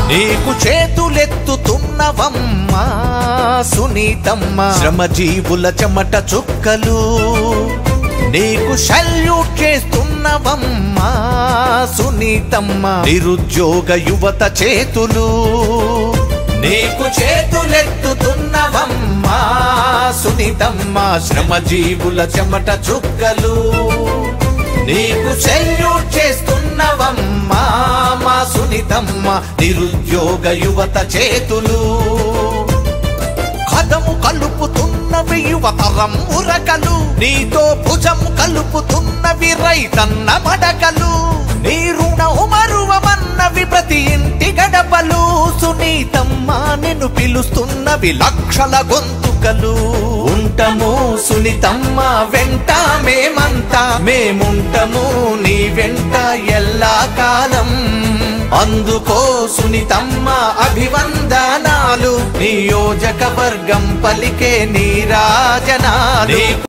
నీకు చేతులెత్తుతున్నవమ్మా సునీతమ్మ శ్రమజీవుల చెమట చుక్కలు నీకు సల్యూట్ చేస్తున్నవమ్మా సునీతమ్మ నిరుద్యోగ యువత చేతులు నీకు చేతులెత్తుతున్నవమ్మా సునీతమ్మ శ్రమజీవుల చెమట చుక్కలు నీకు సెల్యూట్ చేస్తున్నవమ్మా మా సునీతమ్మ నిరుద్యోగ యువత చేతులు కథము కలుపుతున్నవి యువతరం ఉరకలు నీతో భుజము కలుపుతున్నవి రైతన్న మడకలు నీ రుణము మరువమన్నవి ప్రతి ఇంటి గడపలు సునీతమ్మ నిన్ను పిలుస్తున్నవి లక్షల గొంతుకలు ఉంటాము సునీతమ్మ వెంట మేమంతా మేముంటము నీ వెంట ఎల్లా కాలం అందుకో సునీతమ్మ అభివందనాలు నియోజకవర్గం పలికే నీరాజనాలు